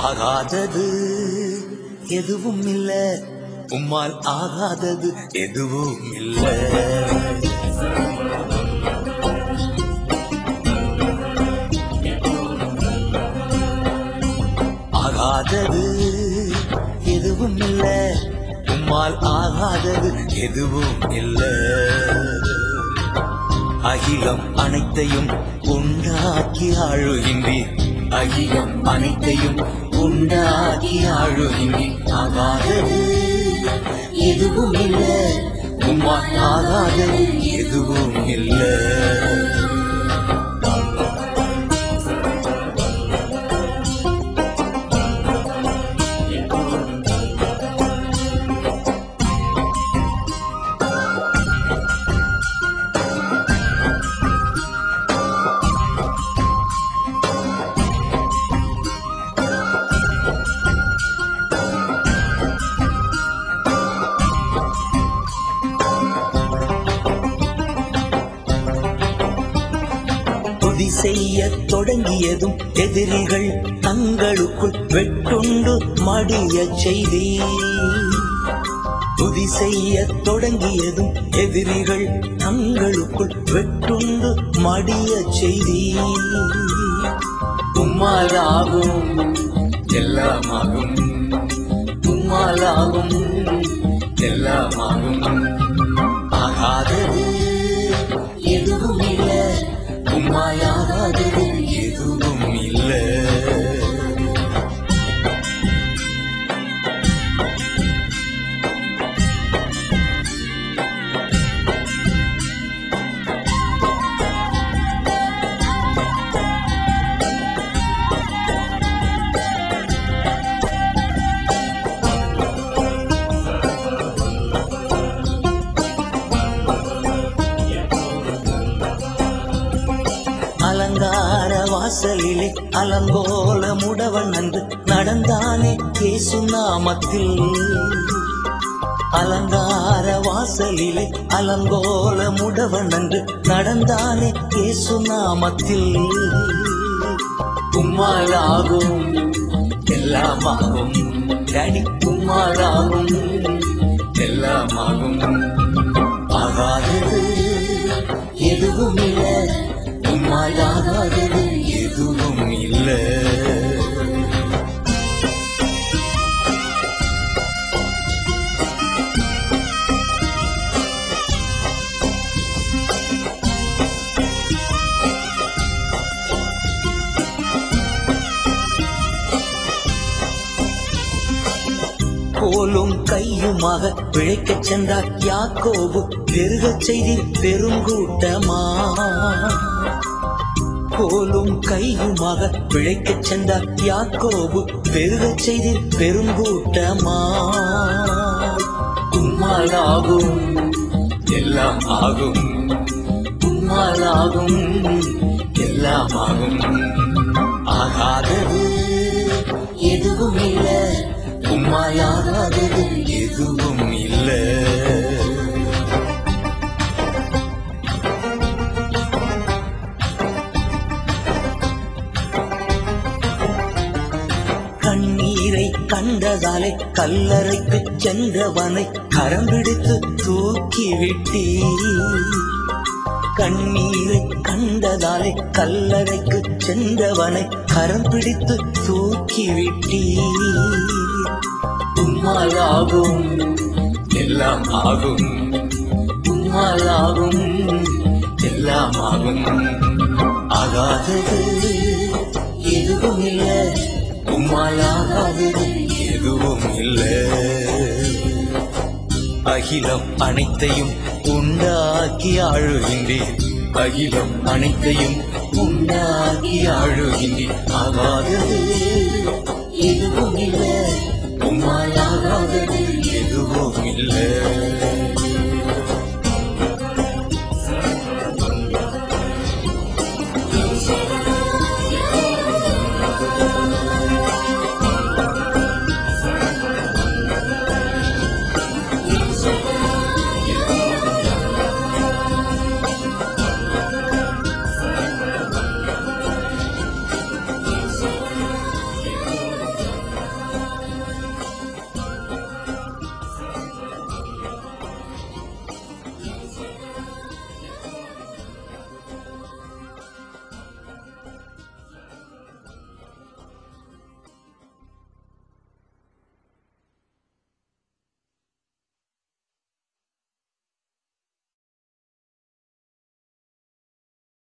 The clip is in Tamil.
ஆகாதது எதுவும் இல்ல உம்மால் ஆகாதது எதுவும் இல்ல ஆகாதது எதுவும் இல்ல உம்மால் ஆகாதது எதுவும் இல்ல அகிலம் அனைத்தையும் உண்டாக்கி ஆழுகின்றீர் அகிலம் அனைத்தையும் உண்டாக்கி ஆழுகின்றீர் ஆகாதது எதுவும் இல்ல உம்மால் ஆகாதது எதுவும் இல்லை துதி செய்ய தொடங்கியதும் எதிரிகள் தங்களுக்குள் வெட்டுண்டு மடிய செய்தி துதி செய்ய தொடங்கியதும் எதிரிகள் தங்களுக்குள் வெட்டுண்டு மடிய செய்தி உம்மாலாகும் எல்லாமாகும் உம்மாலாகும் எல்லாமாகும் ஆகாதது எதுவும் இல்ல உம்மாலாகாதது எதுவும் இல்ல அலங்கார வாசலிலே அலங்கோல முடவன் அன்று நடந்தானே இயேசு நாமத்தில் அலங்கார வாசலிலே அலங்கோல முடவன் அன்று நடந்தானே இயேசு நாமத்தில் உம்மாலாகும் எல்லாமாகும் டேடி உம்மாலாகும் எல்லாமாகும் ஆகாதது எதுவும் இல்ல உம்மாலாகாதது எதுவும் இல்ல கோலும் கையுமாக பிழைக்கச் சென்றார் யாக்கோபு பெருகச் செய்தி பெருங்கூட்டமா கோலும் கையுமாக பிழைக்கச் சென்றார் யாக்கோபு பெருகச் செய்தி பெருங்கூட்டமா உம்மாலாகும் எல்லாம் ஆகும் உம்மாலாகும் எல்லாம் ஆகும் ஆகாதது எதுவும் இல்ல உம்மாலாகாதது எதுவும் இல்ல கண்ணீரை கண்டதாலே கல்லறைக்கு சென்றவனை கரம் பிடித்து தூக்கி விட்டீ கண்ணீரை கண்டதாலே கல்லறைக்கு சென்றவனை கரம் பிடித்து தூக்கி விட்டீ உம்மாலாகும் எல்லாம் ஆகும் உம்மாலாகும் எல்லாம் ஆகும் ஆகாதது எதுவும் இல்ல உம்மாலாகாதது எதுவும் இல்ல அகிலம் அனைத்தையும் உண்டாக்கி ஆழுகின்றேன் அகிலம் அனைத்தையும் உண்டாக்கி ஆழுகின்றேன் ஆகாதது எதுவும் இல்ல உம்மாலாகாதது எதுவும் இல்லை